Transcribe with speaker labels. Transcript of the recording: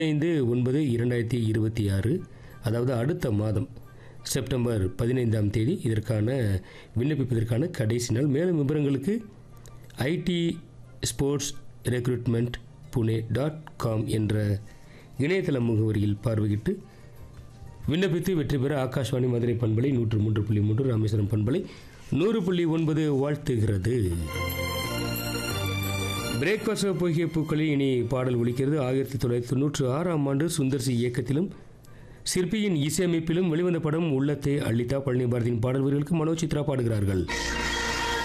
Speaker 1: ஐந்து ஒன்பது இரண்டாயிரத்தி இருபத்தி ஆறு அதாவது அடுத்த மாதம் செப்டம்பர் பதினைந்தாம் தேதி இதற்கான விண்ணப்பிப்பதற்கான கடைசி நாள் மேலும் விவரங்களுக்கு ID sports recruitment Pune dot com என்ற இணையதள முகவரியில் பார்வையிட்டு விண்ணப்பித்து வெற்றி பெற ஆகாஷ்வாணி மதுரை பண்பலை நூற்று மூன்று புள்ளி மூன்று ராமேஸ்வரம் பண்பலை நூறு புள்ளி ஒன்பது வாழ்த்துகிறது பிரேக்ஃபாஸ்ட் பொய்கை பூக்களில் இனி பாடல் ஒலிக்கிறது ஆயிரத்தி தொள்ளாயிரத்தி தொண்ணூற்று ஆறாம் ஆண்டு சுந்தர்சி இயக்கத்திலும் சிற்பியின் இசையமைப்பிலும் வெளிவந்த படம் உள்ளத்தை அள்ளித்தா பழனி பாரதியின் பாடல் வீரர்களுக்கு மனோ சித்ரா பாடுகிறார்கள்